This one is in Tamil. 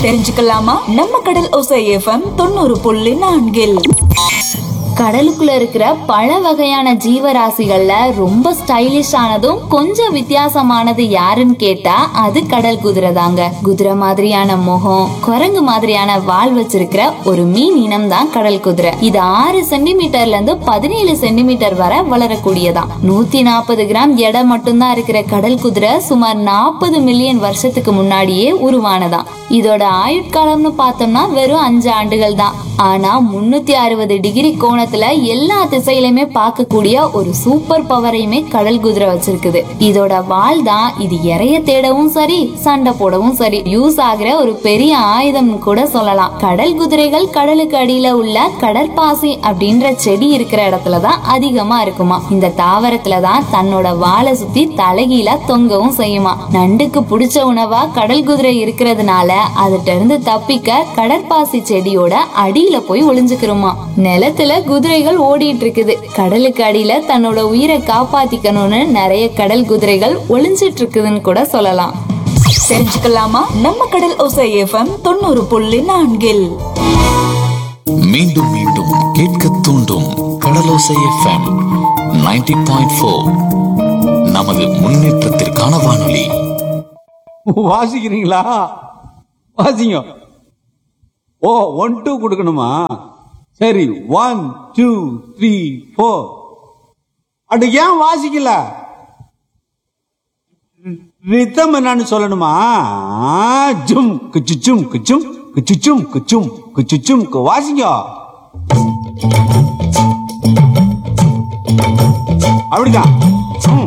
தெரிஞ்சுக்கலாமா நம்ம கடல் ஒசை எஃப்எம் தொண்ணூறு புள்ளி நான்கில் கடலுக்குள்ள இருக்கிற பல வகையான ஜீவராசிகள்ல ரொம்ப ஸ்டைலிஷ் ஆனதும் கொஞ்சம் வித்தியாசமானது யாருன்னு கேட்டா அது கடல் குதிரை தாங்க குதிரை மாதிரியான முகம் குரங்கு மாதிரியான வால் வச்சிருக்கிற ஒரு மீன் இனம் தான் கடல் குதிரை இது ஆறு சென்டிமீட்டர்ல இருந்து பதினேழு சென்டிமீட்டர் வரை வளரக்கூடியதாம் நூத்தி நாற்பது கிராம் எடை மட்டும்தான் இருக்கிற கடல் குதிரை சுமார் நாற்பது மில்லியன் வருஷத்துக்கு முன்னாடியே உருவானதாம் இதோட ஆயுட்காலம்னு பார்த்தோம்னா வெறும் அஞ்சு ஆண்டுகள் தான் ஆனா முன்னூத்தி அறுபது டிகிரி கோணத்துல எல்லா திசையிலுமே பார்க்கக்கூடிய ஒரு சூப்பர் பவரையுமே கடல் குதிரை வச்சிருக்குது இதோட வால் தான் இது இறைய தேடவும் சரி சண்டை போடவும் சரி யூஸ் ஆகுற ஒரு பெரிய ஆயுதம் கூட சொல்லலாம் கடல் குதிரைகள் கடலுக்கு அடியில உள்ள கடற்பாசி அப்படின்ற செடி இருக்கிற இடத்துல தான் அதிகமா இருக்குமா இந்த தாவரத்துல தான் தன்னோட வாலை சுத்தி தலைகீழா தொங்கவும் செய்யுமா நண்டுக்கு பிடிச்ச உணவா கடல் குதிரை இருக்கிறதுனால அதுட்ட இருந்து தப்பிக்க கடற்பாசி செடியோட அடியில போய் ஒளிஞ்சுக்கிறோமா நிலத்துல குதிரைகள் ஓடிட்டு இருக்குது கடலுக்கு அடியில தன்னோட உயிரை காப்பாத்திக்கணும்னு நிறைய கடல் குதிரைகள் ஒளிஞ்சிட்டு இருக்குதுன்னு கூட சொல்லலாம் தெரிஞ்சுக்கலாமா நம்ம கடல் ஒசை எஃப்எம் தொண்ணூறு புள்ளி நான்கில் மீண்டும் மீண்டும் கேட்க தூண்டும் கடலோசை எஃப்எம் 90.4 பாயிண்ட் ஃபோர் நமது முன்னேற்றத்திற்கான வானொலி வாசிக்கிறீங்களா வாசிங்க ஓ ஒன் டூ கொடுக்கணுமா சரி ஒன் டூ த்ரீ ஃபோர் அடு ஏன் வாசிக்கல ரித்தம் என்னன்னு சொல்லணுமா ஜும் கிச்சுச்சும் கிச்சும் கிச்சுச்சும் கிச்சும் கிச்சுச்சும் வாசிங்க அப்படிதான்